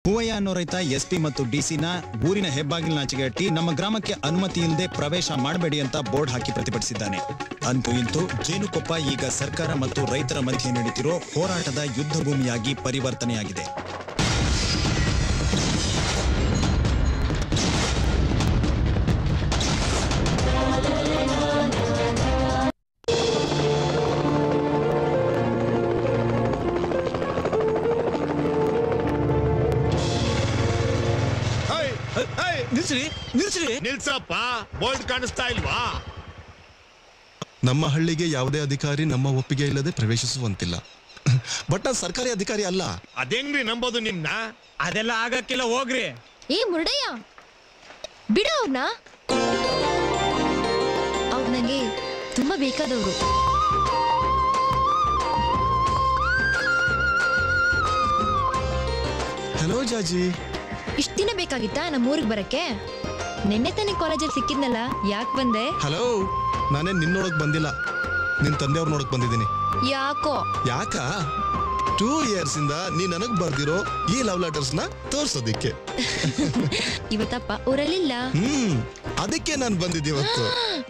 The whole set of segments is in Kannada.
ಹೂವಯ್ಯ ಅನ್ನೋ ರೈತ ಎಸ್ಪಿ ಮತ್ತು ಡಿಸಿನ ಊರಿನ ಹೆಬ್ಬಾಗಿಲಿನಾಚೆಗೆ ಅಟ್ಟಿ ನಮ್ಮ ಗ್ರಾಮಕ್ಕೆ ಅನುಮತಿ ಇಲ್ಲದೆ ಪ್ರವೇಶ ಮಾಡಬೇಡಿ ಅಂತ ಬೋರ್ಡ್ ಹಾಕಿ ಪ್ರತಿಭಟಿಸಿದ್ದಾನೆ ಅಂತೂ ಇಂತೂ ಜೇನುಕೊಪ್ಪ ಈಗ ಸರ್ಕಾರ ಮತ್ತು ರೈತರ ಮಧ್ಯೆ ನಡೀತಿರೋ ಹೋರಾಟದ ಯುದ್ಧ ಭೂಮಿಯಾಗಿ ಪರಿವರ್ತನೆಯಾಗಿದೆ ನಿಲ್ಸ್ರಿ ನಿಲ್ಸ್ರಿ ನಿಲ್ಸಪ್ಪ ಬೋರ್ಡ್ ಕಾಣಿಸ್ತಾ ಇಲ್ವಾ ನಮ್ಮ ಹಳ್ಳಿಗೆ ಯಾವುದೇ ಅಧಿಕಾರಿ ನಮ್ಮ ಒಪ್ಪಿಗೆ ಇಲ್ಲದೆ ಪ್ರವೇಶಿಸುವಂತಿಲ್ಲ ಬಟ್ ನಾನು ಸರ್ಕಾರಿ ಅಧಿಕಾರಿ ಅಲ್ಲ ಅದೆಂಗ್ರಿ ನಂಬೋದು ನಿಮ್ನ ಅದೆಲ್ಲ ಆಗಕ್ಕಿಲ್ಲ ಹೋಗ್ರಿ ಏ ಮುರುಡಯ್ಯ ಬಿಡ ಅವ್ರನ್ನ ಅವ್ರು ನಂಗೆ ತುಂಬಾ ಬೇಕಾದವರು ಹಲೋ ಜಾಜಿ ಇಷ್ಟ ದಿನ ಬೇಕಾಗಿತ್ತಾ ನಮ್ಮ ಊರಿಗೆ ಬರಕ್ಕೆ ನಿನ್ನೆ ತಾನೇ ಕಾಲೇಜಲ್ಲಿ ಸಿಕ್ಕಿದ್ನಲ್ಲ ಯಾಕೆ ಬಂದೆ ಹಲೋ ನಾನೇ ನಿನ್ ನೋಡಕ್ ಬಂದಿಲ್ಲ ನಿನ್ ತಂದೆಯವ್ರ ನೋಡಕ್ ಬಂದಿದ್ದೀನಿ ಯಾಕೋ ಯಾಕ ಟೂ ಇಯರ್ಸ್ ಇಂದ ನೀ ನನಗ್ ಬರ್ದಿರೋ ಈ ಲವ್ ಲೆಟರ್ಸ್ ನ ತೋರ್ಸೋದಿಕ್ಕೆ ಇವತ್ತಪ್ಪ ಊರಲ್ಲಿಲ್ಲ ಹ್ಮ್ ಅದಕ್ಕೆ ನಾನು ಬಂದಿದ್ದೆ ಇವತ್ತು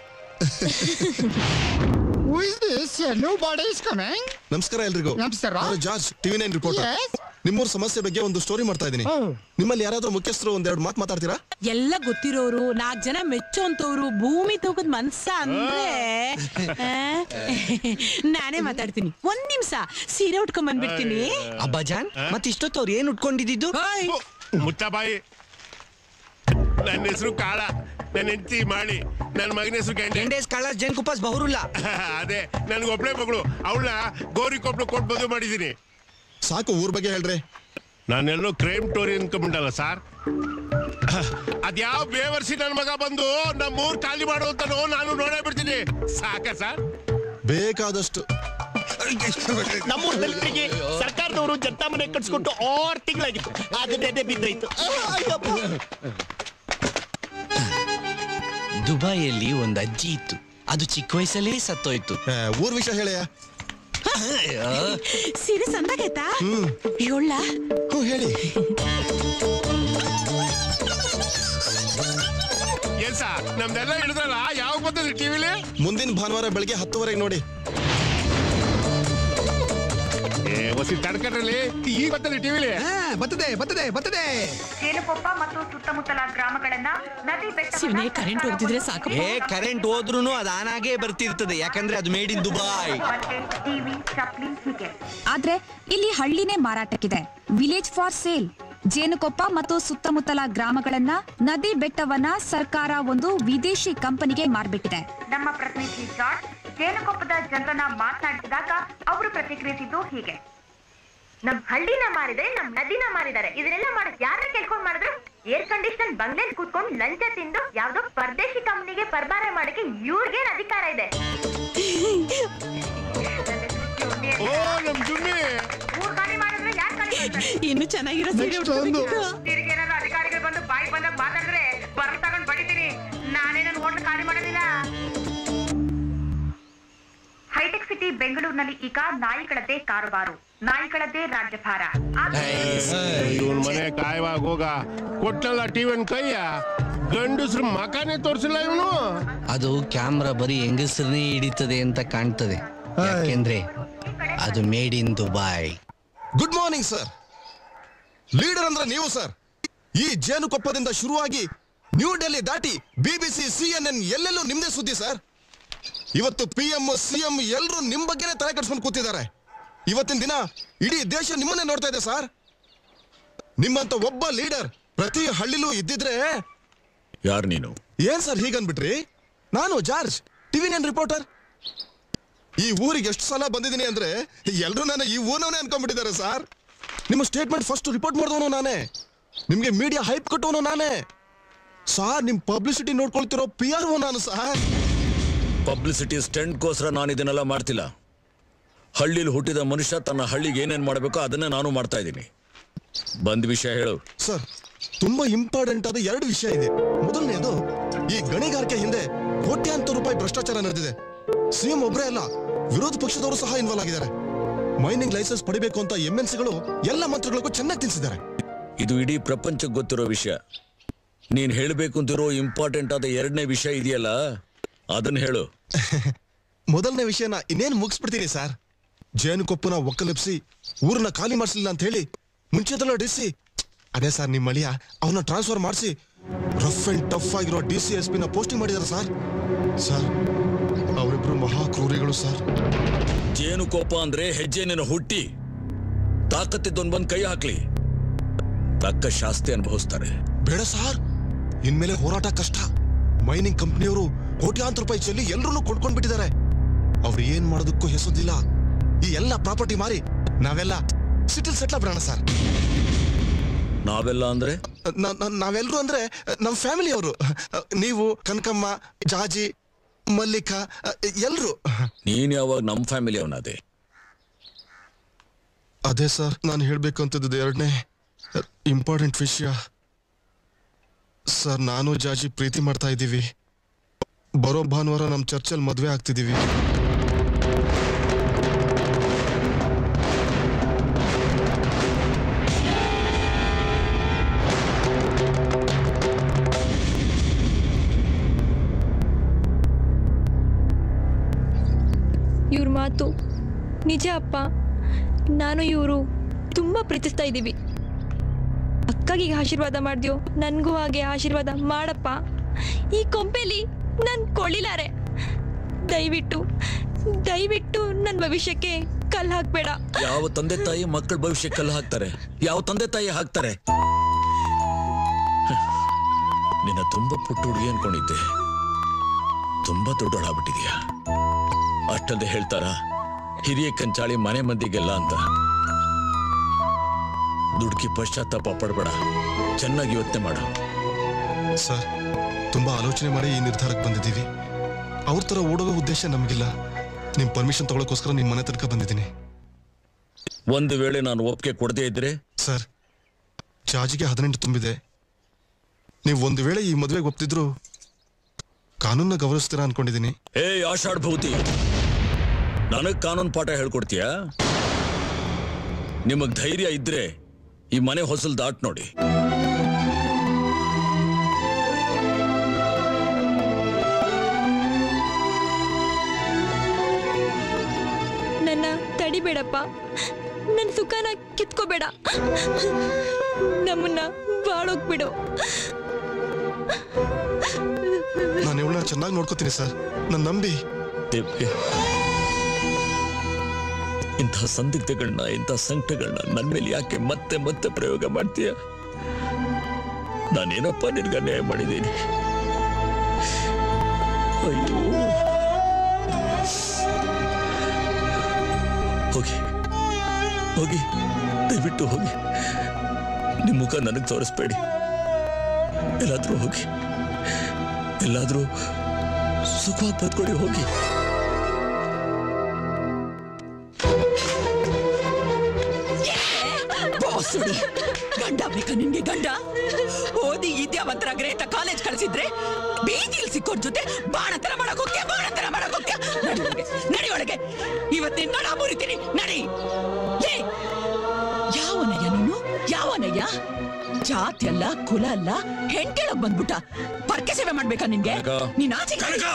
Who is this? Nobody is coming. ನಮಸ್ಕಾರ ಎಲ್ರಿಗೂ ನಮಸ್ಕಾರ. ನಾನು George TV nine reporter Yes. ನಿಮ್ಮೂರ್ ಸಮಸ್ಯೆ ಬಗ್ಗೆ ಒಂದು ಸ್ಟೋರಿ ಮಾಡ್ತಾ ಇದ್ದೀನಿ Oh. ನಿಮ್ಮಲ್ಲಿ ಯಾರಾದ್ರೂ ಮುಖ್ಯಸ್ಥರು ಒಂದೆರಡು ಮಾತು ಮಾತಾಡ್ತೀರಾ ಎಲ್ಲ ಗೊತ್ತಿರೋರು ನಾಲ್ಕು ಜನ ಮೆಚ್ಚೋಂತವ್ರು ಭೂಮಿ ತೂಕದ ಮನ್ಸ ಅಂದ್ರೆ ಆ? ನಾನೇ ಮಾತಾಡ್ತೀನಿ ಒಂದ್ ನಿಮಿಷ ಸೀರೆ ಉಟ್ಕೊಂಡ್ ಬಂದ್ಬಿಡ್ತೀನಿ ಅಬ್ಬಾಜಾನ್ ಮತ್ ಇಷ್ಟೊತ್ತು ಅವ್ರು ಏನ್ ಉಟ್ಕೊಂಡಿದ್ದು ಓಯ್, ಮುಚ್ಚಬಾಯಿ ನನ್ನ ಹೆಸರು ಕಾಳ ನನ್ನ ಹೆಂಡತಿ ಮಾಡಿ ನನ್ನ ಮಗನ ಹೆಸರು ಗಂಡೆ ಟೆನ್ ಡೇಸ್ ಕಾಳ ಜೇನ್ ಕುಪಾಸ್ ಬಹುರುಲ್ಲ ಅದೇ ನನ್ಗೆ ಒಬ್ಳೆ ಮಗಳು ಅವಳನ್ನ ಗೌರಿ ಕೊಪ್ಪಳು ಕೊಟ್ಟು ಮದುವೆ ಮಾಡಿದೀನಿ ಸಾಕು ಊರ್ ಬಗ್ಗೆ ಹೇಳ್ರಿ ನಾನೆಲ್ಲೋ ಕ್ರೈಮ್ ಟೋರಿ ಅನ್ಕೊಂಡ್ಬಿಟ್ಟಲ್ಲ ಸರ್ ಅದ್ಯಾವ ಬೇವರ್ಸಿ ನನ್ನ ಮಗ ಬಂದು ನಮ್ಮ ಊರ್ ಖಾಲಿ ಮಾಡು ಅಂತನೋ ನಾನು ನೋಡೇ ಬಿಡ್ತೀನಿ ಸಾಕ ಸರ್ ಬೇಕಾದಷ್ಟು ನಮ್ಮೂರ್ ದಲಿತರಿಗೆ ಸರ್ಕಾರದವರು ಜನತಾ ಮನೆ ಕಟ್ಸ್ಕೊಟ್ಟು ಆರು ತಿಂಗಳಾಗಿತ್ತು ಅದನ್ನೇ ಬಿದ್ದೋಯ್ತು ದುಬೈಯಲ್ಲಿ ಒಂದ್ ಅಜ್ಜಿ ಇತ್ತು ಅದು ಚಿಕ್ಕ ವಯಸ್ಸಲ್ಲೇ ಸತ್ತೋಯ್ತು ಆ, ಊರ್ ವಿಷಯ ಹೇಳಯ್ಯ ಸೀರೆ ಸಂದಾಗೈತಾ ಏಳ ಹ್ಞೂ ಹೇಳಿ ಏನ್ ಸರ್ ನಮ್ದೆಲ್ಲ ಹಿಡಿದ್ರಲ್ಲ ಯಾವಾಗ ಬಂದದ್ರಿ ಟಿವಿಲಿ ಮುಂದಿನ ಭಾನುವಾರ ಬೆಳಗ್ಗೆ ಹತ್ತುವರೆಗೆ ನೋಡಿ ಏ ಹೊಸಿ ತಡ್ಕಟ್ರಲ್ಲಿ ಈಗ ಬಂದಲ್ಲಿ ಟಿವಿಲಿ ಬರ್ತದೆ ಬರ್ತದೆ ಬರ್ತದೆ ಜೇನುಕೊಪ್ಪ ಮತ್ತು ಸುತ್ತಮುತ್ತಲ ಗ್ರಾಮಗಳನ್ನ ನದಿ ಬೆಟ್ಟ ಶಿವನೇ ಕರೆಂಟ್ ಹೋಗ್ತಿದ್ರೆ ಸಾಕು ಏ ಕರೆಂಟ್ ಹೋದ್ರೂ ಅದು ಆನ್ ಆಗೇ ಬರ್ತಿರ್ತದೆ ಯಾಕಂದ್ರೆ ಅದು ಮೇಡ್ ಇನ್ ದುಬಾಯ್ ಟಿವಿ ಚಪ್ಲಿ ಹೀಗೆ ಆದ್ರೆ ಇಲ್ಲಿ ಹಳ್ಳಿನೇ ಮಾರಾಟಕ್ಕಿದೆ ವಿಲೇಜ್ ಫಾರ್ ಸೇಲ್ ಜೇನುಕೊಪ್ಪ ಮತ್ತು ಸುತ್ತಮುತ್ತಲ ಗ್ರಾಮಗಳನ್ನ ನದಿ ಬೆಟ್ಟವನ್ನ ಸರ್ಕಾರ ಒಂದು ವಿದೇಶಿ ಕಂಪನಿಗೆ ಮಾರ್ಬಿಟ್ಟಿದೆ ನಮ್ಮ ಪ್ರತಿನಿಧಿ ಜಾರ್ಜ್ ಜೇನುಕೊಪ್ಪದ ಜನರನ್ನ ಮಾತನಾಡಿಸಿದಾಗ ಅವರು ಪ್ರತಿಕ್ರಿಯಿಸಿದ್ದು ಹೀಗೆ ನಮ್ ಹಳ್ಳಿನ ಮಾರಿದ್ರೆ ನಮ್ ನದಿನ ಮಾರಿದ್ದಾರೆ ಇದನ್ನೆಲ್ಲ ಮಾಡಕ್ ಯಾರ ಕೇಳ್ಕೊಂಡ್ ಮಾಡಿದ್ರು ಏರ್ ಕಂಡೀಷನ್ ಬಂಗ್ಲೆಲ್ ಕೂತ್ಕೊಂಡು ಲಂಚ ತಿಂದು ಯಾವ್ದೋ ಪರದೇಶಿ ಕಂಪ್ನಿಗೆ ಪರ್ಬಾರೆ ಮಾಡಕ್ಕೆ ಇವ್ರಿಗೇನ್ ಅಧಿಕಾರ ಇದೆ ಓ ನಮ್ ಜುಮ್ಮಿ ಊರ್ ಖಾಲಿ ಮಾಡಿದ್ರೆ ಯಾರ್ ಖಾಲಿ ಮಾಡ್ತಾರೆ ಇನ್ನು ಚೆನ್ನಾಗಿರೋ ಸೀರೆ Next ಒಂದು. ಉಟ್ಕೋಬೇಕಿತ್ತು. ತಿರ್ಗಿ ಏನಾದ್ರು ಅಧಿಕಾರಿಗಳು ಬಂದು ಬಾಯಿ ಬಂದಾಗ ಮಾತಾಡಿದ್ರೆ ಬರ ತಗೊಂಡ್ ಬಡಿತೀನಿ ನಾನೇ ನನ್ನ ಹೋಟ್ಲ್ ಖಾಲಿ ಮಾಡೋದಿಲ್ಲ ಹೈಟೆಕ್ ಸಿಟಿ ಬೆಂಗಳೂರಿನಲ್ಲಿ ಈಗ ನಾಯಿಗಳದ್ದೇ ಕಾರುಬಾರು ನಾಯಿಗಳದ್ದೇ ರಾಜ್ಯಭಾರ ಆದ್ರೆ ಇವನ್ ಮನೆ ಕಾಯವಾಗ ಹೋಗ ಕೊಟ್ಟಲ್ಲ ಟಿವಿ ಕೈಯ ಗಂಡಸ್ರ ಮಕಾನೇ ತೋರ್ಸಿಲ್ಲ ಇವನು ಅದು ಕ್ಯಾಮ್ರಾ ಬರೀ ಹೆಂಗಸರನ್ನೇ ಹಿಡಿತದೆ ಅಂತ ಕಾಣ್ತದೆ ಯಾಕೆಂದ್ರೆ ಅದು made in Dubai good morning sir leader ಅಂದ್ರೆ ನೀವು ಸರ್ ಈ ಜೇನುಕೊಪ್ಪದಿಂದ ಶುರುವಾಗಿ ನ್ಯೂ ಡೆಲ್ಲಿ ದಾಟಿ ಬಿಬಿಸಿ ಸಿಎನ್ಎನ್ ಎಲ್ಲೆಲ್ಲೂ ನಿಮ್ದೇ ಸುದ್ದಿ ಸರ್ ಇವತ್ತು ಪಿ ಎಂ ಸಿ ಎಂ ಎಲ್ಲರೂ ನಿಮ್ ಬಗ್ಗೆನೇ ತಲೆ ಕಟ್ಸ್ಕೊಂಡು ಕೂತಿದ್ದಾರೆ ಇವತ್ತಿನ ದಿನ ಇಡೀ ದೇಶ ನಿಮ್ಮನ್ನೇ ನೋಡ್ತಾ ಇದೆ ಸರ್ ನಿಮ್ಮಂತ ಒಬ್ಬ ಲೀಡರ್ ಪ್ರತಿ ಹಳ್ಳಿಲೂ ಇದ್ದಿದ್ರೆ ಯಾರು ನೀನು ಏನ್ ಸರ್ ಹೀಗನ್ಬಿಟ್ರಿ ನಾನು ಜಾರ್ಜ್ ಟಿವಿ ನೈನ್ ರಿಪೋರ್ಟರ್ ಈ ಊರಿಗೆ ಎಷ್ಟು ಸಲ ಬಂದಿದ್ದೀನಿ ಅಂದ್ರೆ ಎಲ್ರು ನನ್ನ ಈ ಊನವನೇ ಅನ್ಕೊಂಡ್ಬಿಟ್ಟಿದ್ದಾರೆ ಸರ್ ನಿಮ್ಮ ಸ್ಟೇಟ್ಮೆಂಟ್ ಫಸ್ಟ್ ರಿಪೋರ್ಟ್ ಮಾಡಿದವನು ನಾನೇ ನಿಮ್ಗೆ ಮೀಡಿಯಾ ಹೈಪ್ ಕೊಟ್ಟವನು ನಾನೇ ಸಾರ್ ನಿಮ್ ಪಬ್ಲಿಸಿಟಿ ನೋಡ್ಕೊಳ್ತಿರೋ ಪಿ ಆರ್ ಓ ನಾನು ಸರ್ ಪಬ್ಲಿಸಿಟಿ ಸ್ಟೆಂಟ್ಗೋಸ್ಕರ ನಾನು ಇದನ್ನೆಲ್ಲ ಮಾಡ್ತಿಲ್ಲ ಹಳ್ಳಿಲಿ ಹುಟ್ಟಿದ ಮನುಷ್ಯ ತನ್ನ ಹಳ್ಳಿಗೆ ಏನೇನ್ ಮಾಡಬೇಕೋ ಅದನ್ನೇ ನಾನು ಮಾಡ್ತಾ ಇದ್ದೀನಿ ಬಂದ್ ವಿಷಯ ಹೇಳು ಸರ್ ತುಂಬಾ ಇಂಪಾರ್ಟೆಂಟ್ ಆದ ಎರಡು ವಿಷಯ ಇದೆ ಮೊದಲನೇದು ಈ ಗಣಿಗಾರಿಕೆ ಹಿಂದೆ ಕೋಟ್ಯಾಂತರ ರೂಪಾಯಿ ಭ್ರಷ್ಟಾಚಾರ ನಡೆದಿದೆ ಸಿಎಂ ಒಬ್ಬರೇ ಅಲ್ಲ ವಿರೋಧ ಪಕ್ಷದವರು ಸಹ ಇನ್ವಾಲ್ವ್ ಆಗಿದ್ದಾರೆ ಮೈನಿಂಗ್ ಲೈಸೆನ್ಸ್ ಪಡಿಬೇಕು ಅಂತ ಎಂ ಎನ್ ಸಿಗಳು ಎಲ್ಲ ಮಂತ್ರಿಗಳಿಗೂ ಚೆನ್ನಾಗಿ ತಿಳಿಸಿದ್ದಾರೆ ಇದು ಇಡೀ ಪ್ರಪಂಚಕ್ಕೆ ಗೊತ್ತಿರೋ ವಿಷಯ ನೀನ್ ಹೇಳ್ಬೇಕು ಅಂತಿರೋ ಇಂಪಾರ್ಟೆಂಟ್ ಆದ ಎರಡನೇ ವಿಷಯ ಇದೆಯಲ್ಲ ಅದನ್ನ ಹೇಳು ಮೊದಲನೇ ವಿಷಯನ ಇನ್ನೇನು ಮುಗಿಸ್ಬಿಡ್ತೀನಿ ಸರ್ ಜೇನುಕೊಪ್ಪನ ಒಕ್ಕಲೆಪ್ಸಿ ಊರನ್ನ ಖಾಲಿ ಮಾಡಿಸ್ಲಿಲ್ಲ ಅಂತ ಹೇಳಿ ಮುಂಚೆದೆಲ್ಲ ಡಿ ಸಿ ಅದೇ ಸರ್ ನಿಮ್ಮ ಅಳಿಯ ಅವನ್ನ ಟ್ರಾನ್ಸ್ಫರ್ ಮಾಡಿಸಿ ರಫ್ ಅಂಡ್ ಟಫ್ ಆಗಿರೋ ಡಿ ಸಿ ಎಸ್ ಪಿನ ಪೋಸ್ಟಿಂಗ್ ಮಾಡಿದಾರೆ ಸರ್ ಸರ್ ಅವರಿಬ್ರು ಮಹಾ ಕ್ರೂರಿಗಳು ಸರ್ ಜೇನುಕೋಪ ಅಂದ್ರೆ ಹೆಜ್ಜೆನೇನು ಹುಟ್ಟಿ ತಾಕತ್ತಿದ್ದೊಂದು ಬಂದ್ ಕೈ ಹಾಕ್ಲಿ ತಕ್ಕ ಶಾಸ್ತಿ ಅನುಭವಿಸ್ತಾರೆ ಬೇಡ ಸರ್ ಇನ್ಮೇಲೆ ಹೋರಾಟ ಕಷ್ಟ ಮೈನಿಂಗ್ ಕಂಪ್ನಿಯವರು ಕೋಟ್ಯಾಂತರ ರೂಪಾಯಿ ಚೆಲ್ಲಿ ಎಲ್ಲರೂ ಕೊಂಡ್ಕೊಂಡ್ಬಿಟ್ಟಿದ್ದಾರೆ ಅವ್ರು ಏನ್ ಮಾಡೋದಕ್ಕೂ ಹೆಸೋದಿಲ್ಲ ಈ ಎಲ್ಲ ಪ್ರಾಪರ್ಟಿ ಮಾರಿ ನಾವೆಲ್ಲ ಸಿಟಿಲ್ ಸೆಟ್ಲ್ ಬಿಡೋಣ ಸರ್ ನಾವೆಲ್ಲ ಅಂದ್ರೆ ನಾವೆಲ್ಲರೂ ಅಂದ್ರೆ ನಮ್ಮ ಫ್ಯಾಮಿಲಿಯವರು ನೀವು ಕನಕಮ್ಮ ಜಾಜಿ ಮಲ್ಲಿಕಾ ಎಲ್ರು ನೀನ್ ಯಾವಾಗ ನಮ್ ಫ್ಯಾಮಿಲಿ ಅವನದೇ ಅದೇ ಸರ್ ನಾನು ಹೇಳ್ಬೇಕು ಅಂತದ್ದು ಎರಡನೇ ಇಂಪಾರ್ಟೆಂಟ್ ವಿಷಯ ಸರ್ ನಾನು ಜಾಜಿ ಪ್ರೀತಿ ಮಾಡ್ತಾ ಇದ್ದೀವಿ ಬರೋ ಭಾನುವಾರ ನಮ್ಮ ಚರ್ಚಲ್ಲಿ ಮದುವೆ ಆಗ್ತಿದ್ದೀವಿ ಇವ್ರ ಮಾತು ನಿಜ ಅಪ್ಪ ನಾನು ಇವರು ತುಂಬಾ ಪ್ರೀತಿಸ್ತಾ ಇದ್ದೀವಿ ಅಕ್ಕಗಿಗೆ ಆಶೀರ್ವಾದ ಮಾಡ್ದ್ಯೋ ನನಗೂ ಹಾಗೆ ಆಶೀರ್ವಾದ ಮಾಡಪ್ಪ ಈ ಕೊಂಪೆಲಿ ನನ್ ಕೊಳ್ಳಿಲಾರೆ ದಯವಿಟ್ಟು ದಯವಿಟ್ಟು ನನ್ನ ಭವಿಷ್ಯಕ್ಕೆ ಕಲ್ಲು ಹಾಕ್ಬೇಡ ಯಾವ ತಂದೆ ತಾಯಿ ಮಕ್ಕಳ ಭವಿಷ್ಯ ಕಲ್ಲು ಹಾಕ್ತಾರೆ ಯಾವ ತಂದೆ ತಾಯಿ ಹಾಕ್ತಾರೆ ನಿನ್ನ ತುಂಬಾ ಪುಟ್ಟ ಹುಡುಗಿ ಅನ್ಕೊಂಡಿದ್ದೆ ತುಂಬಾ ದೊಡ್ಡೋಳಾಗ್ಬಿಟ್ಟಿದ್ಯಾ ಅಷ್ಟಲ್ಲದೆ ಹೇಳ್ತಾರ ಹಿರಿಯ ಕಂಚಾಳಿ ಮನೆ ಮಂದಿಗೆಲ್ಲ ಅಂತ ದುಡ್ಕಿ ಪಶ್ಚಾತ್ತಾಪ ಪಡ್ಬೇಡ ಚೆನ್ನಾಗಿ ಯೋಚನೆ ಮಾಡು ಸರ್ ತುಂಬಾ ಆಲೋಚನೆ ಮಾಡಿ ಈ ನಿರ್ಧಾರಕ್ಕೆ ಬಂದಿದ್ದೀವಿ ಅವ್ರ ತರ ಓಡೋಗೋ ಉದ್ದೇಶ ನಮಗಿಲ್ಲ ನಿಮ್ ಪರ್ಮಿಷನ್ ತಗೊಳಕೋಸ್ಕರ ನಿಮ್ ಮನೆ ತನಕ ಬಂದಿದ್ದೀನಿ ಒಂದು ವೇಳೆ ನಾನು ಒಪ್ಪಿಗೆ ಕೊಡದೇ ಇದ್ರೆ ಸರ್ ಜಾಜಿಗೆ ಹದಿನೆಂಟು ತುಂಬಿದೆ ನೀವು ಒಂದು ವೇಳೆ ಈ ಮದುವೆಗೆ ಒಪ್ತಿದ್ರು ಕಾನೂನ ಗೌರವಿಸ್ತೀರಾ ಅನ್ಕೊಂಡಿದ್ದೀನಿ ಏ ಆಷಾಢ ಭೌತಿ ನನಗ್ ಕಾನೂನು ಪಾಠ ಹೇಳ್ಕೊಡ್ತೀಯಾ ನಿಮಗ್ ಧೈರ್ಯ ಇದ್ರೆ ಈ ಮನೆ ಹೊಸಲ್ ದಾಟ್ ನೋಡಿ ನನ್ನ ತಡಿಬೇಡಪ್ಪ ನನ್ನ ಸುಖನ ಕಿತ್ಕೋಬೇಡ ನಮ್ಮನ್ನ ಬಾಳೋಗ್ಬಿಡು ನಾನು ಇವಳನ್ನ ಚೆನ್ನಾಗಿ ನೋಡ್ಕೋತೀನಿ ಸರ್ ನನ್ನ ನಂಬಿ ದೇವ್ರೆ, ಇಂಥ ಸಂದಿಗ್ಧಗಳನ್ನ ಇಂಥ ಸಂಕಟಗಳನ್ನ ನನ್ನ ಮೇಲೆ ಯಾಕೆ ಮತ್ತೆ ಮತ್ತೆ ಪ್ರಯೋಗ ಮಾಡ್ತೀಯ ನಾನೇನಪ್ಪ ನಿನ್ಗೆ ಅನ್ಯಾಯ ಮಾಡಿದ್ದೀನಿ ಅಯ್ಯೋ ಹೋಗಿ ಹೋಗಿ ದಯವಿಟ್ಟು ಹೋಗಿ ನಿಮ್ಮ ಮುಖ ನನಗೆ ತೋರಿಸ್ಬೇಡಿ ಎಲ್ಲಾದ್ರೂ ಹೋಗಿ ಎಲ್ಲಾದ್ರೂ ಸುಖವಾಗಿ ಬದ್ಕೊಡಿ ಹೋಗಿ ಬಾಸುಡಿ ಗಂಡ ಬೇಕಾ ನಿನ್ಗೆ ಗಂಡ ಓದಿ ವಿದ್ಯಾವಂತರಾಗ್ರೆ ಅಂತ ಕಾಲೇಜ್ ಕಳ್ಸಿದ್ರೆ ಬೀದಿಲ್ ಸಿಕ್ಕೋರ್ ಜೊತೆ ಬಾಣತರ ಮಾಡಕ್ ಹೋಗ್ತೀಯ ಬಾಣತರ ಮಾಡಕ್ ಹೋಗ್ತೀಯ ನಡಿ ಒಳಗೆ ನಡಿ ಒಳಗೆ ಇವತ್ತಿನ ನಡ ಮುರಿತೀನಿ ನಡಿ ಲೇ ಯಾವನಯ್ಯ ನೀನು ಯಾವನಯ್ಯ ಜಾತಿ ಅಲ್ಲ ಕುಲ ಅಲ್ಲ ಹೆಂಡೇಳಕ್ ಬಂದ್ಬಿಟ್ಟ ಪರ್ಕೆ ಸೇವೆ ಮಾಡ್ಬೇಕಾ ನಿನ್ಗೆ ನೀನ್ ಆಚೆ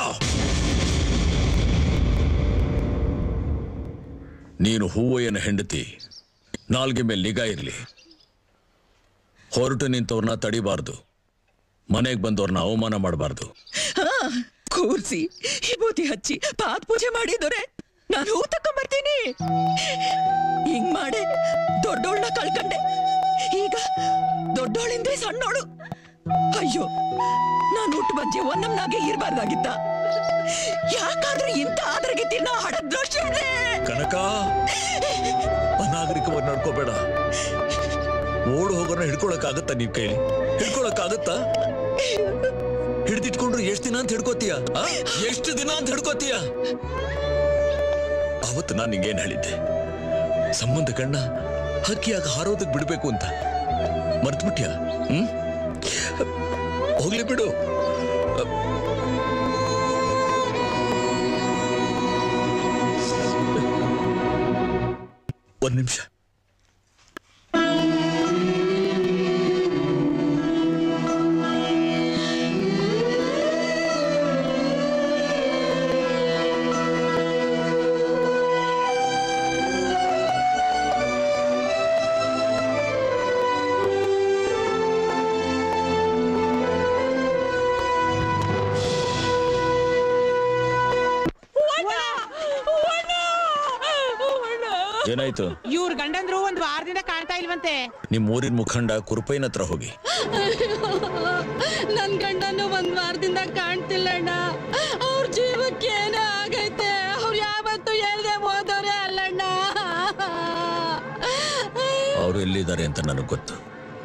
ನೀನು ಹೂವಯ್ಯನ ಹೆಂಡತಿ ನಾಲ್ಗೆ ಮೇಲೆ ನಿಗಾ ಇರಲಿ ಹೊರಟು ನಿಂತವ್ರನ್ನ ತಡಿಬಾರ್ದು ಮನೆಗೆ ಬಂದವ್ರನ್ನ ಅವಮಾನ ಮಾಡಬಾರ್ದು ಹಾ, ಕೂರ್ಸಿ ವಿಭೂತಿ ಹಚ್ಚಿ ಪಾತ್ ಪೂಜೆ ಮಾಡಿದೊರೆ ನಾನು ಹೂ ತಕೊಂಬರ್ತೀನಿ ಹಿಂಗ್ ಮಾಡೆ ದೊಡ್ಡೋಳ್ನ ಕಳ್ಕಂಡೆ ಈಗ ದೊಡ್ಡೋಳಿಂದ್ರೆ ಸಣ್ಣೋಳು ಅಯ್ಯೋ ನಾನು ಹುಟ್ಟು ಬಂಜೆ ಒಂದಮ್ನಾಗೆ ಇರಬಾರ್ದಾಗಿತ್ತ ಯಾಕಾದ್ರೂ ಇಂಥ ಆದರಗಿತ್ತಿನ ಹಡದ್ರೋಷ್ಟಿದೆ ಕನಕ ಅನಾಗರಿಕವಾಗಿ ನಡ್ಕೋಬೇಡ ಓಡು ಹೋಗೋಣ ಹಿಡ್ಕೊಳಕ್ಕಾಗತ್ತಾ ನಿನ್ ಕೈಲಿ ಹಿಡ್ಕೊಳಕ್ಕಾಗತ್ತಾ ಹಿಡ್ದಿಟ್ಕೊಂಡ್ರು ಎಷ್ಟ್ ದಿನ ಅಂತ ಹಿಡ್ಕೋತೀಯ ಆ? ಎಷ್ಟು ದಿನ ಅಂತ ಹಿಡ್ಕೋತೀಯ ಅವತ್ತು ನಾನು ನಿಂಗೇನ್ ಹೇಳಿದ್ದೆ ಸಂಬಂಧಗಳನ್ನ ಹಕ್ಕಿಯಾಗ ಹಾರೋದಕ್ ಬಿಡ್ಬೇಕು ಅಂತ ಮರ್ತ್ಬಿಟ್ಯಾ ಹ್ಮ್ ಹೋಗ್ಲಿ ಬಿಡು ಒಂದ್ ನಿಮಿಷ ಏನಾಯ್ತು ಇವ್ರ ಗಂಡಂದ್ರು ಒಂದ್ ವಾರದಿಂದ ಕಾಣ್ತಾ ಇಲ್ವಂತೆ ನಿಮ್ ಊರಿನ ಮುಖಂಡ ಕುರುಪೈನ ಹತ್ರ ಹೋಗಿ ನನ್ ಗಂಡನು ಒಂದ್ ವಾರದಿಂದ ಕಾಣ್ತಿಲ್ಲ ಅಣ್ಣ ಅವ್ರ ಜೀವಕ್ಕೆ ಏನೋ ಆಗೈತೆ ಅವ್ರು ಯಾವತ್ತು ಹೇಳ್ದೆ ಹೋದವ್ರೆ ಅಲ್ಲಣ್ಣ ಅವ್ರು ಎಲ್ಲಿದ್ದಾರೆ ಅಂತ ನನಗೆ ಗೊತ್ತು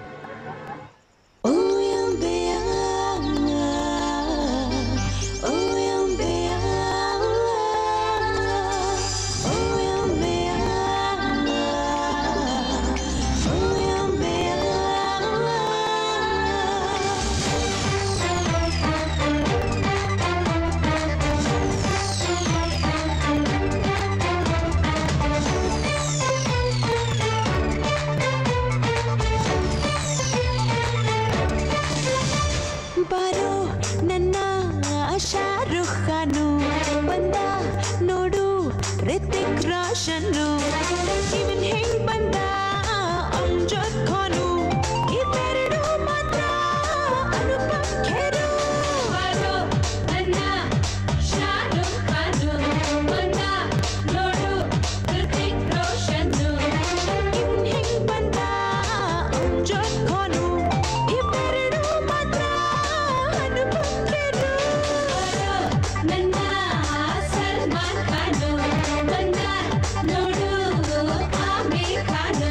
ಬಾರೋ ನನ್ನ ಶಾರುಖ್ ಖಾನು ಬಂದ ನೋಡು ರಿತಿಕ್ ರೋಷನ್ನು ಇವನ್ ಹೆಂಗ್ ಬಂದ ಅಮ್ಜದ್ ಖಾನು ಇವೆರಡು ಮಾತ್ರ ಅನುಪಮ್ ಖೇರು ಬಾರೋ ನನ್ನ ಶಾರುಖ್ ಖಾನು ಬಂದ ನೋಡು ರಿತಿಕ್ ರೋಷನ್ನು ಇವನ್ ಹೆಂಗ್ ಬಂದ ಅಮ್ಜದ್ ಖಾನು ಇವೆರಡು ಮಾತ್ರ ಅನುಪಮ್ ಖೇರು ನನ್ನ ಸಲ್ಮಾನ್ ಖಾನು ಬಂದ ನೋಡು ಆಮಿರ್ ಖಾನು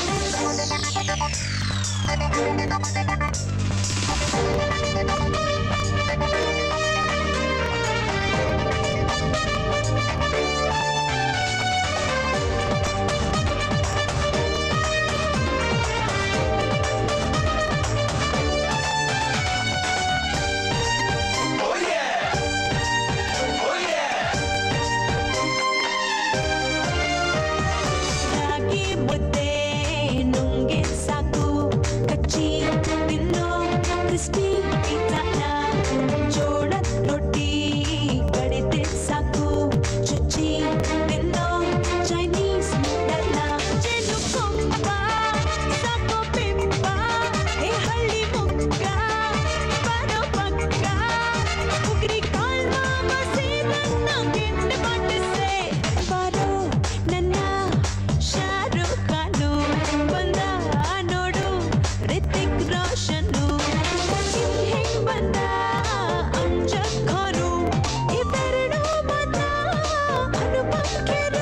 ರಾಗಿ ಮುದ್ದೆ ನುಂಗೆ ಸಾಕು ಕಚ್ಚಿ ತಿನ್ನೋ ಕ್ರಿಸ್ಪಿ ಪಿಜ್ಜಾನ ಜೋಳದ ರೊಟ್ಟಿ ಕಡಿದೆ ಸಾಕು ಚುಚ್ಚಿ ತಿನ್ನೋ ಚೈನೀಸ್ ನೂಡಲ್ನ ಜೇನು ಕೊಂಬ ಸಾಕು ಬಿಂಬ ಏ ಹಳ್ಳಿ ಮುಗ್ಗ ಬರೋ ಪಕ್ಕ ಉಗ್ರಿ ಕಾಳ್ಮ ಮಸಿ ನನ್ನ ಗೆಂಡ ಮಾಡಿಸೆ ಬಾರೋ ನನ್ನ ಶಾರುಖ್ ಖಾನು ಬಂದ ನೋಡು ರಿತಿಕ್ ರೋಷನ್ನು ಹೆಂಗ್ ಬಂದ ಅಮ್ಜದ್ ಖಾನು ಇವೆರಡು ಮಾತ್ರ ಅನುಪಮ್ ಖೇರು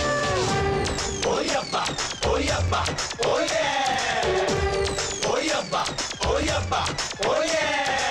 ಓಯಪ್ಪ ಓಯಪ್ಪ ಓಯೇ ಓಯಪ್ಪ ಓಯಪ್ಪ ಓಯೇ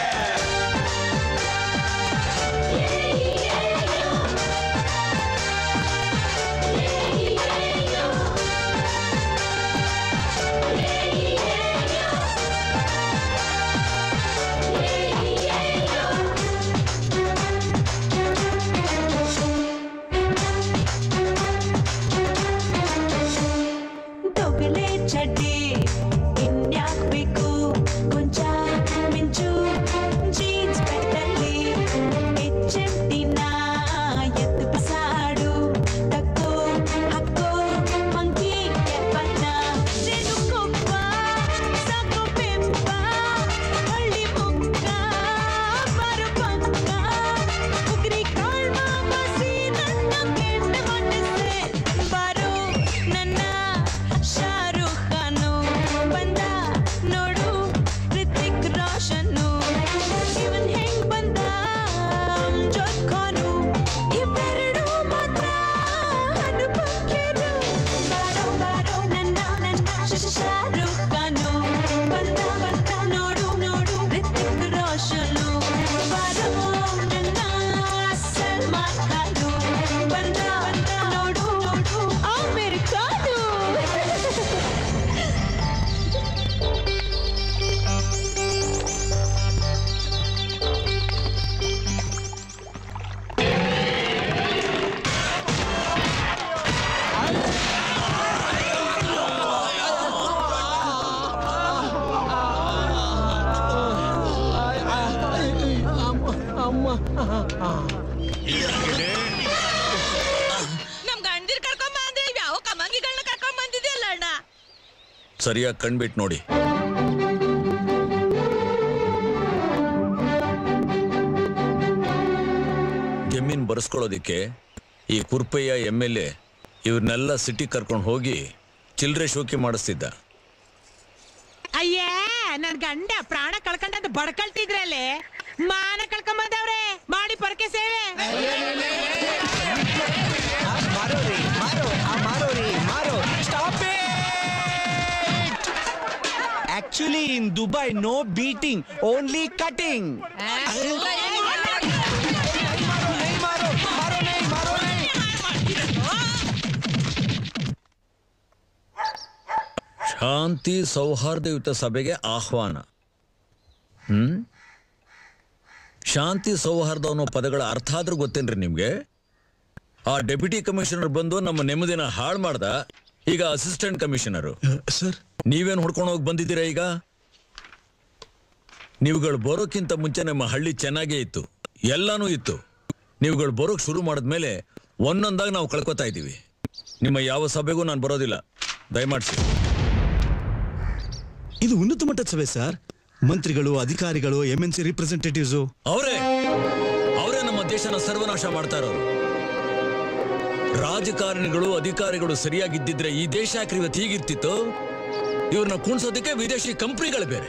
ತೊಗಲೆ ಚಡ್ಡಿ ಇನ್ಯಾಕ್ ಬೇಕು ಕೊಂಚ ಮಿಂಚು ಜೀನ್ಸ್ ಪ್ಯಾಂಟಲ್ಲಿ ಎಚ್ಚೆಟ್ಟಿನ ಎದ್ದು ಬಸಾಡು ತಕ್ಕೋ ಹಕ್ಕೋ ಮಂಕಿ ಕೆಪ್ಪನ್ನ ಜೇನು ಕೊಪ್ಪ ಸಾಕು ಬೆಂಪ ಹಳ್ಳಿ ಮುಕ್ಕ ಬಾರು ಪಕ್ಕ ಉಗ್ರಿ ಕಾಳ್ಮ ಮಸಿ ನನ್ನ ಕೆಂಡ ಮನಸ್ಸೆ ಬಾರೋ ನನ್ನ ಶಾರುಖ್ ಖಾನು ಬಂದ ನೋಡು ರಿತಿಕ್ ರೋಷನ್ನು ಇವನ್ ಹೆಂಗ್ ಬಂದ ಅಮ್ಜದ್ ಖಾನು ಇವೆರಡು ಮಾತ್ರ ಅನುಪಮ್ ಖೇರು ಬಾರೋ ಬಾರೋ ನನ್ನ ನನ್ನ ಶ- ಶಾರುಖ್ ಖಾನು ಬಂದ ಬಂದ ನೋಡು ನೋಡು ರಿತಿಕ್ ರೋಷನ್ನು ಬಾರೋ ನನ್ನ ಸಲ್ಮಾನ್ ಖಾನು ಬಂದ ಬಂದ ನೋಡು ನೋಡು ಆಮಿರ್ ಖಾನು ನಮ್ ಗಂಡಿರ್ ಕರ್ಕೊಂಡ್ ಬಂದ್ರೆ ಯಾವ ಕಮಂಗಿಗಳನ್ನ ಕರ್ಕೊಂಡ್ ಬಂದಿದ್ಯಲ್ಲ ಅಣ್ಣ ಸರಿಯಾಗಿ ಕಣ್ಬಿಟ್ಟು ನೋಡಿ ಜಮೀನ್ ಬರ್ಸ್ಕೊಳ್ಳೋದಿಕ್ಕೆ ಈ ಕುರ್ಪಯ್ಯ ಎಮ್ ಎಲ್ ಎ ಇವ್ರನ್ನೆಲ್ಲ ಸಿಟಿ ಕರ್ಕೊಂಡು ಹೋಗಿ ಚಿಲ್ಲರೆ ಶೋಕಿ ಮಾಡಿಸ್ತಿದ್ದ ಅಯ್ಯೇ ನನ್ ಗಂಡ ಪ್ರಾಣ ಕಳ್ಕೊಂಡಂತ ಬಡ್ಕಳ್ತಿದ್ರಲ್ಲಿ ಮಾನ ಕಳ್ಕೊಂಬಂದವ್ರೆ ಮಾಡಿ ಪೊರಕೆ ಸೇವೆ ಮಾರೋರಿ ಮಾರೋ ಆ ಮಾರೋರಿ ಮಾರೋ stop actually in Dubai no beating only cutting ಶಾಂತಿ ಸೌಹಾರ್ದಯುತ ಸಭೆಗೆ ಆಹ್ವಾನ ಹ್ಮ್ ಶಾಂತಿ ಸೌಹಾರ್ದ ಅನ್ನೋ ಪದಗಳ ಅರ್ಥ ಆದ್ರೂ ಗೊತ್ತೇನ್ರಿ ನಿಮ್ಗೆ ಆ ಡೆಪ್ಯೂಟಿ ಕಮಿಷನರ್ ಬಂದು ನಮ್ಮ ನೆಮ್ಮದಿನ ಹಾಳು ಮಾಡ್ದ ಈಗ ಅಸಿಸ್ಟೆಂಟ್ ಕಮಿಷನರು ಸರ್ ನೀವೇನ್ ಹೊಡ್ಕೊಂಡು ಹೋಗಿ ಬಂದಿದ್ದೀರಾ ಈಗ ನೀವುಗಳು ಬರೋಕ್ಕಿಂತ ಮುಂಚೆ ನಮ್ಮ ಹಳ್ಳಿ ಚೆನ್ನಾಗೇ ಇತ್ತು ಎಲ್ಲಾನು ಇತ್ತು ನೀವುಗಳು ಬರೋಕ್ ಶುರು ಮಾಡಿದ್ಮೇಲೆ ಒಂದೊಂದಾಗಿ ನಾವು ಕಳ್ಕೊತಾ ಇದ್ದೀವಿ ನಿಮ್ಮ ಯಾವ ಸಭೆಗೂ ನಾನು ಬರೋದಿಲ್ಲ ದಯಮಾಡಿಸಿ ಇದು ಉನ್ನತ ಮಟ್ಟದ ಸಭೆ ಸರ್ ಮಂತ್ರಿಗಳು ಅಧಿಕಾರಿಗಳು ಎಂ ಎನ್ ಸಿ ರಿಪ್ರೆಸೆಂಟೇಟಿವ್ಸ್ ಅವರೇ ಅವರೇ ನಮ್ಮ ದೇಶನ ಸರ್ವನಾಶ ಮಾಡ್ತಾ ಇರೋರು ರಾಜಕಾರಣಿಗಳು ಅಧಿಕಾರಿಗಳು ಸರಿಯಾಗಿದ್ದಿದ್ರೆ ಈ ದೇಶ ಯಾಕ್ರಿ ಇವತ್ತು ಹೀಗಿರ್ತಿತ್ತು ಇವ್ರನ್ನ ಕುಣ್ಸೋದಕ್ಕೆ ವಿದೇಶಿ ಕಂಪ್ನಿಗಳು ಬೇರೆ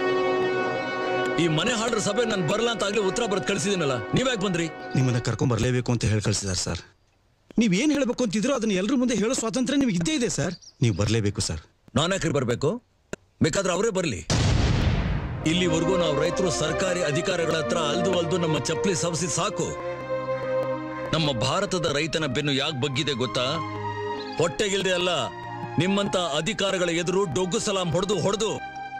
ಈ ಮನೆ ಹಾಡ್ರ ಸಭೆ ನಾನು ಬರಲ್ಲ ಅಂತ ಆಗ್ಲೇ ಉತ್ತರ ಬರೆದು ಕಳಿಸಿದಿನಲ್ಲ ನೀವ್ಯಾಕೆ ಬಂದ್ರಿ ನಿಮ್ಮನ್ನ ಕರ್ಕೊಂಡ್ ಬರ್ಲೇಬೇಕು ಅಂತ ಹೇಳಿ ಕಳ್ಸಿದಾರೆ ಸರ್ ನೀವ್ ಏನ್ ಹೇಳ್ಬೇಕು ಅಂತಿದ್ರು ಅದನ್ನ ಎಲ್ಲರ ಮುಂದೆ ಹೇಳೋ ಸ್ವಾತಂತ್ರ್ಯ ನಿಮ್ಗೆ ಇದ್ದೇ ಇದೆ ಸರ್ ನೀವು ಬರ್ಲೇಬೇಕು ಸರ್ ನಾನ್ಯಾಕ್ರಿ ಬರ್ಬೇಕು ಬೇಕಾದ್ರೆ ಅವರೇ ಬರ್ಲಿ ಇಲ್ಲಿವರೆಗೂ ನಾವು ರೈತರು ಸರ್ಕಾರಿ ಅಧಿಕಾರಿಗಳ ಹತ್ರ ಅಲ್ದು ಅಲ್ದು ನಮ್ಮ ಚಪ್ಪಲಿ ಸವಸಿ ಸಾಕು ನಮ್ಮ ಭಾರತದ ರೈತನ ಬೆನ್ನು ಯಾಕೆ ಬಗ್ಗಿದೆ ಗೊತ್ತಾ ಹೊಟ್ಟೆಗಿಲ್ದೆ ಅಲ್ಲ ನಿಮ್ಮಂತ ಅಧಿಕಾರಿಗಳ ಎದುರು ಡೊಗ್ಗು ಸಲಾಂ ಹೊಡೆದು ಹೊಡೆದು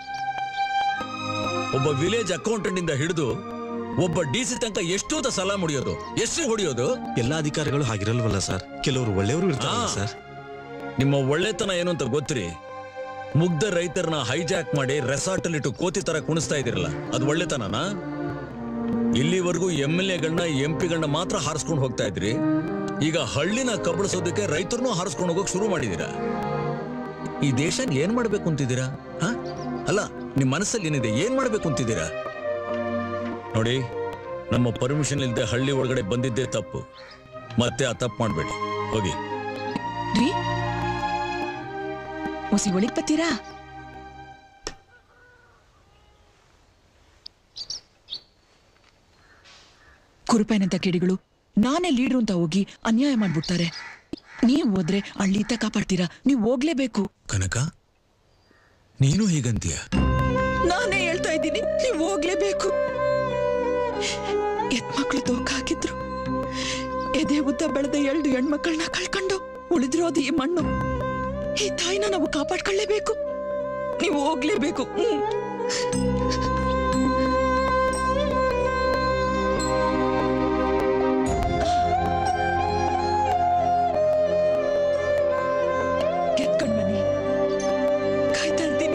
ಒಬ್ಬ ವಿಲೇಜ್ ಅಕೌಂಟೆಂಟ್ ಇಂದ ಹಿಡಿದು ಒಬ್ಬ ಡಿ ಸಿ ತನಕ ಎಷ್ಟು ಅಂತ ಸಲಾಂ ಹೊಡಿಯೋದು ಎಷ್ಟು ಹೊಡಿಯೋದು ಎಲ್ಲಾ ಅಧಿಕಾರಿಗಳು ಹಾಗಿರಲ್ವಲ್ಲ ಸರ್ ಕೆಲವರು ಒಳ್ಳೆಯವರು ಇರ್ತಾರಲ್ಲ ಆ. ಸರ್ ನಿಮ್ಮ ಒಳ್ಳೆತನ ಏನು ಅಂತ ಗೊತ್ತ್ರಿ ಮುಗ್ಧ ರೈತರನ್ನ ಹೈಜಾಕ್ ಮಾಡಿ ರೆಸಾರ್ಟ್ ಅಲ್ಲಿ ಇಟ್ಟು ಕೋತಿ ತರ ಕುಣಿಸ್ತಾ ಇದಿರಲ್ಲ ಅದು ಒಳ್ಳೆತನನಾ ಇಲ್ಲಿವರೆಗೂ ಎಂ ಎಲ್ ಎಗಳನ್ನ ಎಂ ಪಿಗಳನ್ನ ಮಾತ್ರ ಹಾರಿಸ್ಕೊಂಡು ಹೋಗ್ತಾ ಇದ್ರಿ ಈಗ ಹಳ್ಳಿನ ಕಬಳಿಸೋದಕ್ಕೆ ರೈತರನ್ನು ಹಾರಿಸ್ಕೊಂಡು ಹೋಗೋಕ್ ಶುರು ಮಾಡಿದೀರಾ ಈ ದೇಶ ಏನ್ ಮಾಡ್ಬೇಕು ಅಂತಿದ್ದೀರಾ ಹ? ಅಲ್ಲ ನಿಮ್ ಮನಸ್ಸಲ್ಲಿ ಏನಿದೆ ಏನ್ ಮಾಡ್ಬೇಕು ಅಂತಿದ್ದೀರಾ ನೋಡಿ ನಮ್ಮ ಪರ್ಮಿಷನ್ ಇಲ್ಲದೆ ಹಳ್ಳಿ ಒಳಗಡೆ ಬಂದಿದ್ದೇ ತಪ್ಪು ಮತ್ತೆ ಆ ತಪ್ಪು ಮಾಡಬೇಡಿ ಹೋಗಿ ರೀ ಮುಸಿ ಒಳಗ್ ಬತ್ತೀರಾ ಕುರುಪಾಯನಂತ ಕಿಡಿಗಳು ನಾನೇ ಲೀಡ್ರು ಅಂತ ಹೋಗಿ ಅನ್ಯಾಯ ಮಾಡ್ಬಿಡ್ತಾರೆ ನೀವ್ ಹೋದ್ರೆ ಹಳ್ಳಿತ ಕಾಪಾಡ್ತೀರಾ ನೀವ್ ಹೋಗ್ಲೇಬೇಕು ಕನಕ ನೀನು ಹೀಗಂತೀಯ ನಾನೇ ಹೇಳ್ತಾ ಇದ್ದೀನಿ ನೀವ್ ಹೋಗ್ಲೇಬೇಕು ಎತ್ಮಕ್ಳು ತೂಕ ಹಾಕಿದ್ರು ಎದೆ ಉದ್ದ ಬೆಳೆದ ಎರಡು ಹೆಣ್ಮಕ್ಳನ್ನ ಕಳ್ಕೊಂಡು ಉಳಿದಿರೋದು ಈ ಮಣ್ಣು ಈ ತಾಯಿನ ನಾವು ಕಾಪಾಡ್ಕೊಳ್ಳೇಬೇಕು ನೀವು ಹೋಗ್ಲೇಬೇಕು ಹ್ಮ್. ಗೆದ್ಕೊಂಡ್ ಬನ್ನಿ ಕಾಯ್ತಾ ಇರ್ತೀನಿ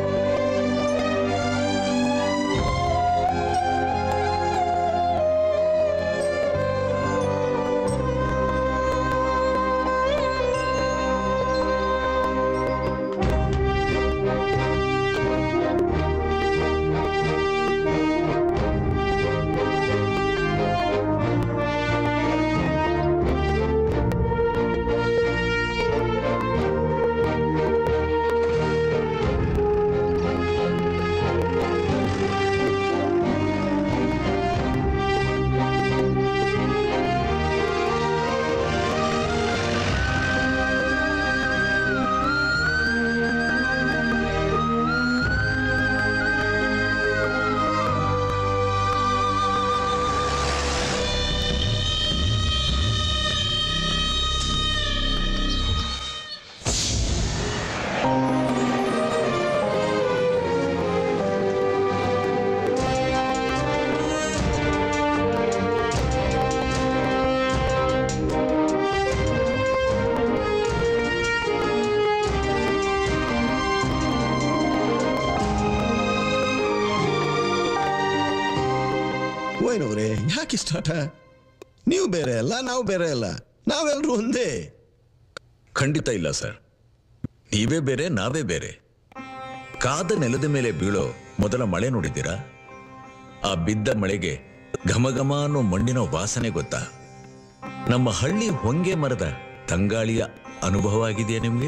ವೈನವ್ರೆ ಯಾಕೆ ಸ್ಟಾರ್ಟ ನೀವು ಬೇರೆ ಅಲ್ಲ ನಾವು ಬೇರೆ ಅಲ್ಲ ನಾವೆಲ್ಲರೂ ಒಂದೇ ಖಂಡಿತ ಇಲ್ಲ ಸರ್ ನೀವೇ ಬೇರೆ ನಾವೇ ಬೇರೆ ಕಾದ ನೆಲದ ಮೇಲೆ ಬೀಳೋ ಮೊದಲ ಮಳೆ ನೋಡಿದ್ದೀರಾ ಆ ಬಿದ್ದ ಮಳೆಗೆ ಘಮ ಘಮ ಅನ್ನೋ ಮಣ್ಣಿನ ವಾಸನೆ ಗೊತ್ತಾ ನಮ್ಮ ಹಳ್ಳಿ ಹೊಂಗೆ ಮರದ ತಂಗಾಳಿಯ ಅನುಭವ ಆಗಿದೆಯಾ ನಿಮ್ಗೆ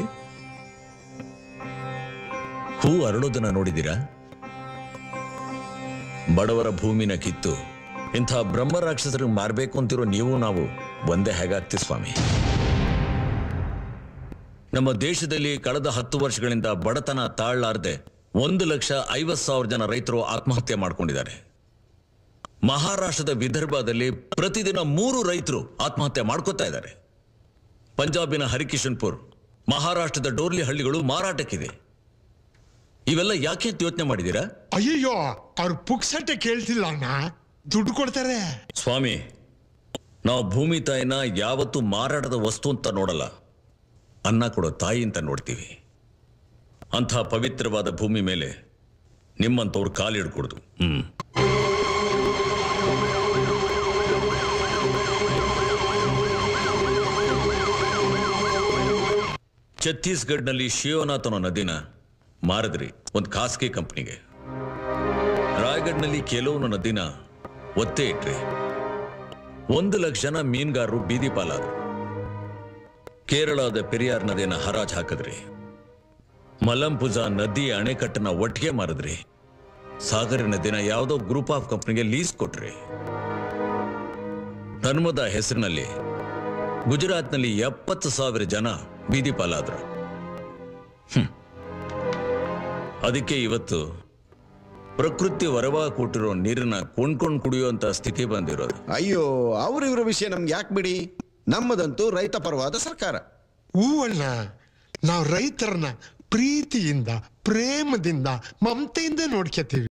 ಹೂ ಅರಳೋದನ್ನ ನೋಡಿದ್ದೀರಾ ಬಡವರ ಭೂಮಿನ ಕಿತ್ತು ಇಂಥ ಬ್ರಹ್ಮ ರಾಕ್ಷಸರಿಗೆ ಮಾರ್ಬೇಕು ಅಂತಿರೋ ನೀವು ನಾವು ಒಂದೇ ಹೇಗಾಗ್ತಿ ಸ್ವಾಮಿ ನಮ್ಮ ದೇಶದಲ್ಲಿ ಕಳೆದ ಹತ್ತು ವರ್ಷಗಳಿಂದ ಬಡತನ ತಾಳಲಾರದೆ ಒಂದು ಲಕ್ಷ ಐವತ್ ಸಾವಿರ ಜನ ರೈತರು ಆತ್ಮಹತ್ಯೆ ಮಾಡ್ಕೊಂಡಿದ್ದಾರೆ ಮಹಾರಾಷ್ಟ್ರದ ವಿದರ್ಭದಲ್ಲಿ ಪ್ರತಿದಿನ ಮೂರು ರೈತರು ಆತ್ಮಹತ್ಯೆ ಮಾಡ್ಕೋತಾ ಇದ್ದಾರೆ ಪಂಜಾಬಿನ ಹರಿಕಿಶನ್ಪುರ್ ಮಹಾರಾಷ್ಟ್ರದ ಡೋರ್ಲಿ ಹಳ್ಳಿಗಳು ಮಾರಾಟಕ್ಕಿದೆ ಇವೆಲ್ಲ ಯಾಕೆ ಅಂತ ಯೋಚನೆ ಮಾಡಿದ್ದೀರಾ ಅಯ್ಯಯ್ಯೋ ಅವ್ರು ಪುಕ್ಸಟ್ಟೆ ಕೇಳ್ತಿಲ್ಲ ಅಣ್ಣ ದುಡ್ಡು ಕೊಡ್ತಾರೆ ಸ್ವಾಮಿ ನಾವು ಭೂಮಿ ತಾಯಿನ ಯಾವತ್ತೂ ಮಾರಾಟದ ವಸ್ತು ಅಂತ ನೋಡಲ್ಲ ಅನ್ನ ಕೊಡೋ ತಾಯಿ ಅಂತ ನೋಡ್ತೀವಿ ಅಂಥ ಪವಿತ್ರವಾದ ಭೂಮಿ ಮೇಲೆ ನಿಮ್ಮಂಥವ್ರು ಕಾಲಿಡ್ಕೊಡ್ದು ಹ್ಮ್ ಛತ್ತೀಸ್ಗಢ್ನಲ್ಲಿ ಶಿವನಾಥ್ ಅನ್ನೋ ನದಿನ ಮಾರಿದ್ರಿ ಒಂದು ಖಾಸಗಿ ಕಂಪ್ನಿಗೆ ರಾಯಗಢ್ನಲ್ಲಿ ಕೆಲವೊಂದು ನದಿನ ಒತ್ತೆ ಇಟ್ರಿ ಒಂದು ಲಕ್ಷ ಜನ ಮೀನುಗಾರರು ಬೀದಿ ಪಾಲಾದ್ರು ಕೇರಳದ ಪೆರಿಯಾರ್ ನದಿನ ಹರಾಜ್ ಹಾಕಿದ್ರಿ ಮಲಂಪುಜಾ ನದಿ ಅಣೆಕಟ್ಟನ್ನ ಒಟ್ಟಿಗೆ ಮಾರಿದ್ರಿ ಸಾಗರ ನದಿನ ಯಾವುದೋ ಗ್ರೂಪ್ ಆಫ್ ಕಂಪ್ನಿಗೆ ಲೀಸ್ ಕೊಟ್ರಿ ನರ್ಮದಾ ಹೆಸರಿನಲ್ಲಿ ಗುಜರಾತ್ನಲ್ಲಿ ಎಪ್ಪತ್ತು ಸಾವಿರ ಜನ ಬೀದಿ ಪಾಲಾದ್ರು ಹ್ಮ್. ಅದಕ್ಕೆ ಇವತ್ತು ಪ್ರಕೃತಿ ವರವ ಕೊಟ್ಟಿರೋ ನೀರನ್ನ ಕೊಂಡ್ಕೊಂಡು ಕುಡಿಯುವಂತ ಸ್ಥಿತಿ ಬಂದಿರೋದು ಅಯ್ಯೋ ಅವ್ರಿವ್ರ ವಿಷಯ ನಮ್ಗೆ ಯಾಕೆ ಬಿಡಿ ನಮ್ಮದಂತೂ ರೈತ ಪರವಾದ ಸರ್ಕಾರ ಹೂ ಅಣ್ಣ ನಾವು ರೈತರನ್ನ ಪ್ರೀತಿಯಿಂದ ಪ್ರೇಮದಿಂದ ಮಮತೆಯಿಂದ ನೋಡ್ಕೊತೀವಿ